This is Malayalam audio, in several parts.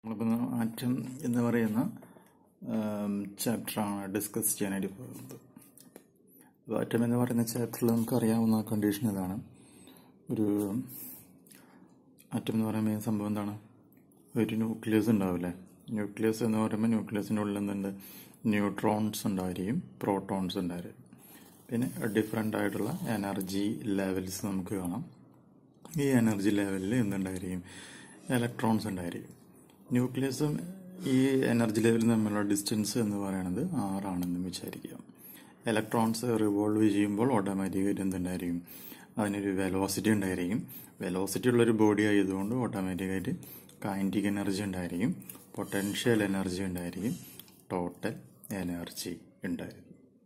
നമ്മളിപ്പോൾ ആറ്റം എന്ന് പറയുന്ന ചാപ്റ്ററാണ് ഡിസ്കസ് ചെയ്യാനായിട്ട് പോകുന്നത് അപ്പോൾ ആറ്റം എന്ന് പറയുന്ന ചാപ്റ്ററിൽ നമുക്ക് അറിയാവുന്ന കണ്ടീഷൻ ഇതാണ് ഒരു ആറ്റം എന്ന് പറയുമ്പോൾ ഈ സംഭവം എന്താണ് ഒരു ന്യൂക്ലിയസ് ഉണ്ടാവില്ലേ ന്യൂക്ലിയസ് എന്ന് പറയുമ്പോൾ ന്യൂക്ലിയസിൻ്റെ ഉള്ളിൽ എന്തുണ്ട് ന്യൂട്രോൺസ് ഉണ്ടായിരിക്കും പ്രോട്ടോൺസ് ഉണ്ടായിരിക്കും പിന്നെ ഡിഫറെൻ്റ് ആയിട്ടുള്ള എനർജി ലെവൽസ് നമുക്ക് കാണാം ഈ എനർജി ലെവലിൽ എന്തുണ്ടായിരിക്കും ഇലക്ട്രോൺസ് ഉണ്ടായിരിക്കും ന്യൂക്ലിയസും ഈ എനർജി ലെവലും തമ്മിലുള്ള ഡിസ്റ്റൻസ് എന്ന് പറയുന്നത് ആറാണെന്ന് വിചാരിക്കുക ഇലക്ട്രോൺസ് റിവോൾവ് ചെയ്യുമ്പോൾ ഓട്ടോമാറ്റിക്കായിട്ട് എന്തുണ്ടായിരിക്കും അതിനൊരു വെലോസിറ്റി ഉണ്ടായിരിക്കും വെലോസിറ്റി ഉള്ളൊരു ബോഡി ആയതുകൊണ്ട് ഓട്ടോമാറ്റിക്കായിട്ട് കൈൻറ്റിക് എനർജി ഉണ്ടായിരിക്കും പൊട്ടൻഷ്യൽ എനർജി ഉണ്ടായിരിക്കും ടോട്ടൽ എനർജി ഉണ്ടായിരിക്കും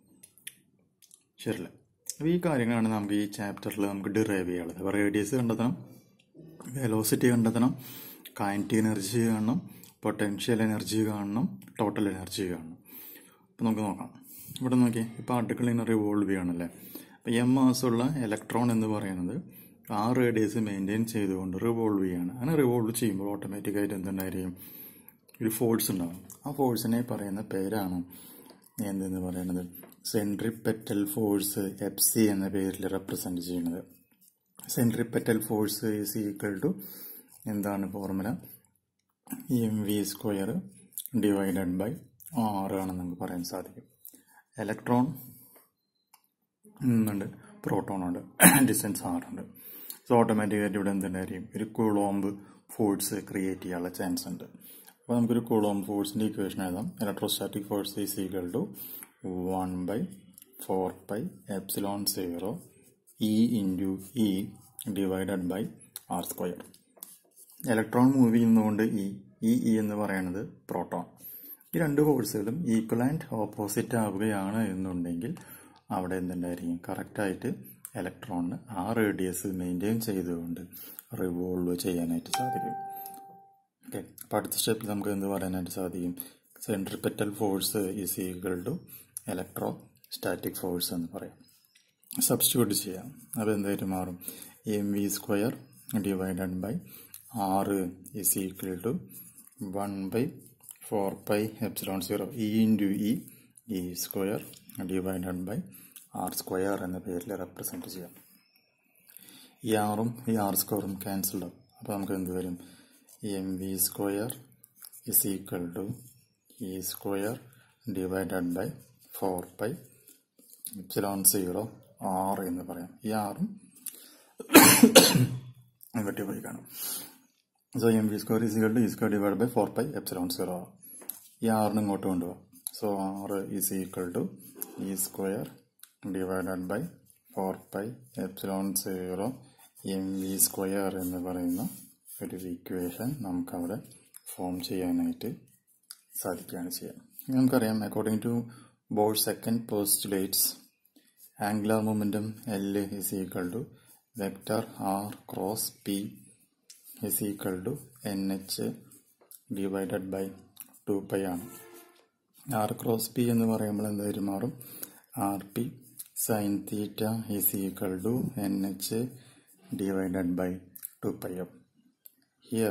ശരിയല്ലേ അപ്പോൾ ഈ കാര്യങ്ങളാണ് നമുക്ക് ഈ ചാപ്റ്ററിൽ നമുക്ക് ഡിറൈവ് ചെയ്യാനുള്ളത് അപ്പോൾ റേഡിയസ് കണ്ടെത്തണം വെലോസിറ്റി കണ്ടെത്തണം കൈൻറ്റിക് എനർജി കാണണം പൊട്ടൻഷ്യൽ എനർജി കാണണം ടോട്ടൽ എനർജി കാണണം അപ്പോൾ നമുക്ക് നോക്കാം ഇവിടെ നോക്കി ഈ പാർട്ടിക്കിൾ ഇങ്ങനെ റിവോൾവ് ചെയ്യണമല്ലേ അപ്പോൾ എം മാസമുള്ള ഇലക്ട്രോൺ എന്ന് പറയുന്നത് ആ റേഡിയസ് മെയിൻറ്റെയിൻ ചെയ്തുകൊണ്ട് റിവോൾവ് ചെയ്യാണ് അങ്ങനെ റിവോൾവ് ചെയ്യുമ്പോൾ ഓട്ടോമാറ്റിക്കായിട്ട് എന്തുണ്ടായിരിക്കും ഒരു ഫോഴ്സ് ഉണ്ടാകും ആ ഫോഴ്സിനെ പറയുന്ന പേരാണ് എന്തെന്ന് പറയുന്നത് സെൻട്രിപ്പെറ്റൽ ഫോഴ്സ് എഫ് സി എന്ന പേരിൽ റെപ്രസെൻറ്റ് ചെയ്യുന്നത് centripetal force is equal to എന്താണ് formula M V square divided by R ആണെന്ന് നമുക്ക് പറയാൻ സാധിക്കും ഇലക്ട്രോൺ ഉണ്ട് പ്രോട്ടോൺ ഉണ്ട് ഡിസ്റ്റൻസ് ആറുണ്ട് സോ ഓട്ടോമാറ്റിക്കായിട്ട് ഇവിടെ എന്തുണ്ടായിരിക്കും ഒരു കുളോമ്പ് ഫോഴ്സ് ക്രിയേറ്റ് ചെയ്യാനുള്ള ചാൻസ് ഉണ്ട് അപ്പോൾ നമുക്കൊരു കുളോമ്പ് ഫോഴ്സിൻ്റെ ഇക്വേഷൻ എഴുതാം electrostatic force is equal to one by four by epsilon zero E into E divided by R square electron move ചെയ്യുന്നതുകൊണ്ട് ഇ ഈ ഇ എന്ന് പറയുന്നത് പ്രോട്ടോൺ ഈ രണ്ട് ഫോഴ്സുകളും ഈക്വൽ ആൻഡ് ഓപ്പോസിറ്റ് ആവുകയാണ് എന്നുണ്ടെങ്കിൽ അവിടെ എന്തുണ്ടായിരിക്കും കറക്റ്റായിട്ട് ഇലക്ട്രോണിന് ആ റേഡിയസ് മെയിൻറ്റെയിൻ ചെയ്തുകൊണ്ട് റിവോൾവ് ചെയ്യാനായിട്ട് സാധിക്കും ഓക്കെ അപ്പോൾ അടുത്ത സ്റ്റെപ്പിൽ നമുക്ക് എന്ത് പറയാനായിട്ട് സാധിക്കും centripetal force is equal to electrostatic force എന്ന് പറയാം സബ്സ്റ്റിറ്റ്യൂട്ട് ചെയ്യാം അപ്പോൾ എന്തായിട്ട് മാറും M V square divided by R is equal to one by four by epsilon zero E into E E square divided by R square എന്ന പേരിൽ റെപ്രസെൻറ്റ് ചെയ്യാം ഈ ആറും ഈ ആർ സ്ക്വയറും ക്യാൻസൽഡ് ആവും അപ്പോൾ നമുക്ക് എന്ത് വരും M V square is equal to E square divided by four by epsilon zero R എന്ന് പറയാം ഈ ആറും വെട്ടി പോയി കാണും so M V square is equal to E square divide by four by epsilon zero ഈ ആറിന് ഇങ്ങോട്ട് കൊണ്ടുപോകാം so R is equal to E square divided by four by epsilon zero M V square എന്ന് പറയുന്ന ഒരു ഇക്വേഷൻ നമുക്കവിടെ ഫോം ചെയ്യാനായിട്ട് സാധിക്കുകയാണ് ചെയ്യാം നമുക്കറിയാം according to Bohr's second postulates angular momentum L is equal to vector R cross P is equal to N H divided by two pi ആണ് ആർ ക്രോസ് പി എന്ന് പറയുമ്പോൾ എന്തായാലും മാറും R P sine theta is equal to N H divided by two pi M here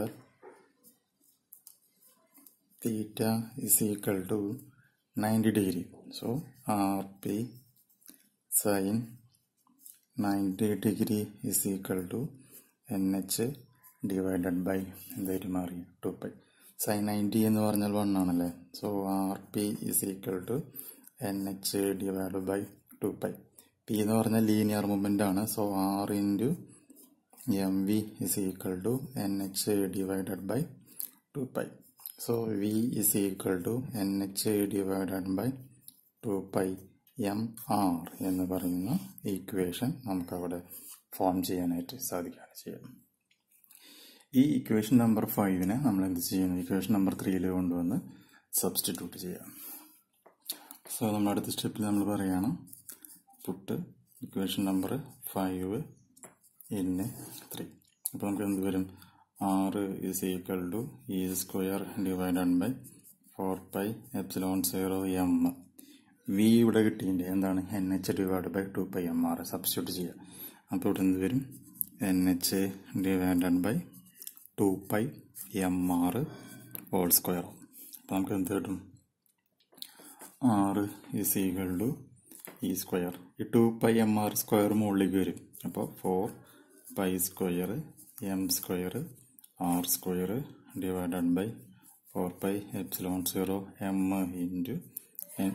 theta is equal to ninety degree so R P sine ninety degree is equal to N H divided by എന്തായിട്ട് മാറി ടു പൈ സൈൻ നയൻറ്റി എന്ന് പറഞ്ഞാൽ വൺ ആണല്ലേ so R P is equal to N H divide by two pi P എന്ന് പറഞ്ഞാൽ ലീനിയർ മൂവ്മെൻ്റ് ആണ് so R into M V is equal to N H divided by two pi so V is equal to N H divided by two pi M R എന്ന് പറയുന്ന ഈക്വേഷൻ നമുക്കവിടെ ഫോം ചെയ്യാനായിട്ട് സാധിക്കുകയാണ് ചെയ്യുന്നത് ഈ ഇക്വേഷൻ നമ്പർ ഫൈവിനെ നമ്മൾ എന്ത് ചെയ്യണം ഇക്വേഷൻ നമ്പർ ത്രീയിൽ കൊണ്ടുവന്ന് സബ്സ്റ്റിറ്റ്യൂട്ട് ചെയ്യാം സോ നമ്മൾ അടുത്ത സ്റ്റെപ്പിൽ നമ്മൾ പറയുകയാണ് put equation number five in three അപ്പോൾ നമുക്ക് എന്ത് വരും R is equal to E square divided by four pi epsilon zero M V ഇവിടെ കിട്ടിയിട്ടുണ്ട് എന്താണ് N H divide by two pi M R substitute ചെയ്യുക അപ്പോൾ ഇവിടെ എന്ത് വരും N H divided by two pi M R whole square അപ്പോൾ നമുക്ക് എന്ത് കിട്ടും R is equal to E square E two pi M R square മുകളിലേക്ക് വരും അപ്പോൾ four pi square M square R square divided by four pi epsilon zero M into N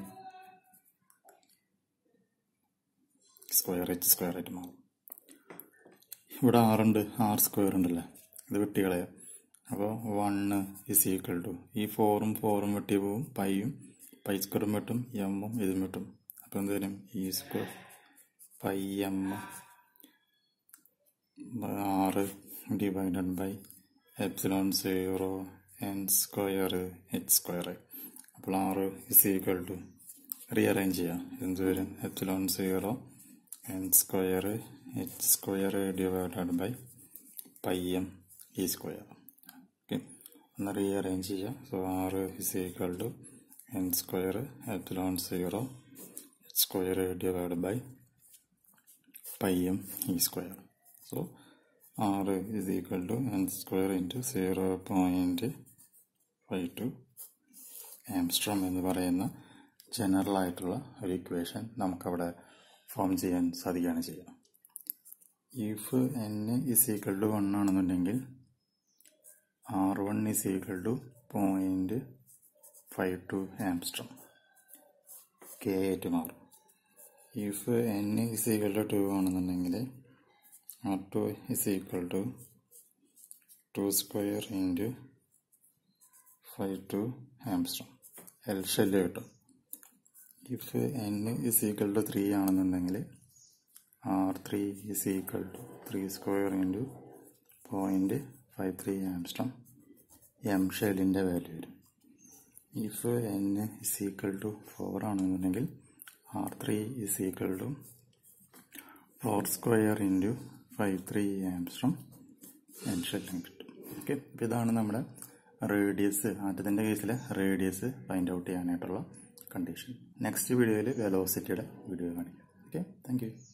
square H square ആയിട്ട് മാറും ഇവിടെ ആറുണ്ട് ആർ സ്ക്വയർ ഉണ്ടല്ലോ ഇത് വെട്ടികളയാം അപ്പോൾ വണ്ണ് ഇസ് ഈക്വൽ ടു ഈ ഫോറും ഫോറും വെട്ടി പോവും പൈയും പൈ സ്ക്വയറും വെട്ടും എമ്മും ഇതും വെട്ടും അപ്പോൾ എന്ത് വരും E square pi M R divided by epsilon zero N square H square അപ്പോൾ R is equal to rearrange ചെയ്യാം എന്ത് വരും epsilon zero N square H square divided by pi M E square okay ഒന്ന് റീഅറേഞ്ച് ചെയ്യാം so R is equal to N square epsilon zero H square divide by pi M E square so R is equal to N square into zero point five to ആംസ്ട്രോം എന്ന് പറയുന്ന ജനറൽ ആയിട്ടുള്ള ഒരു ഇക്വേഷൻ നമുക്കവിടെ ഫോം ചെയ്യാൻ സാധിക്കുകയാണ് ചെയ്യുക if N is equal to one ആണെന്നുണ്ടെങ്കിൽ R one is equal to point five two angstrom K ആയിട്ട് മാറും if N is equal to two ആണെന്നുണ്ടെങ്കിൽ R two is equal to two square into five two angstrom L shell കിട്ടും if N is equal to three ആണെന്നുണ്ടെങ്കിൽ R three is equal to three square into point five three angstrom M ഷെല്ലിൻ്റെ വാല്യൂ വരും if N is equal to four ആണെന്നുണ്ടെങ്കിൽ R three is equal to four square into five three angstrom N ഷെല്ലും കിട്ടും ഓക്കെ അപ്പോൾ ഇതാണ് നമ്മുടെ റേഡിയസ് ആറ്റത്തിൻ്റെ കേസിൽ റേഡിയസ് ഫൈൻഡ് ഔട്ട് ചെയ്യാനായിട്ടുള്ള കണ്ടീഷൻ നെക്സ്റ്റ് വീഡിയോയിൽ വെലോസിറ്റിയുടെ വീഡിയോ കാണിക്കാം ഓക്കെ താങ്ക് യു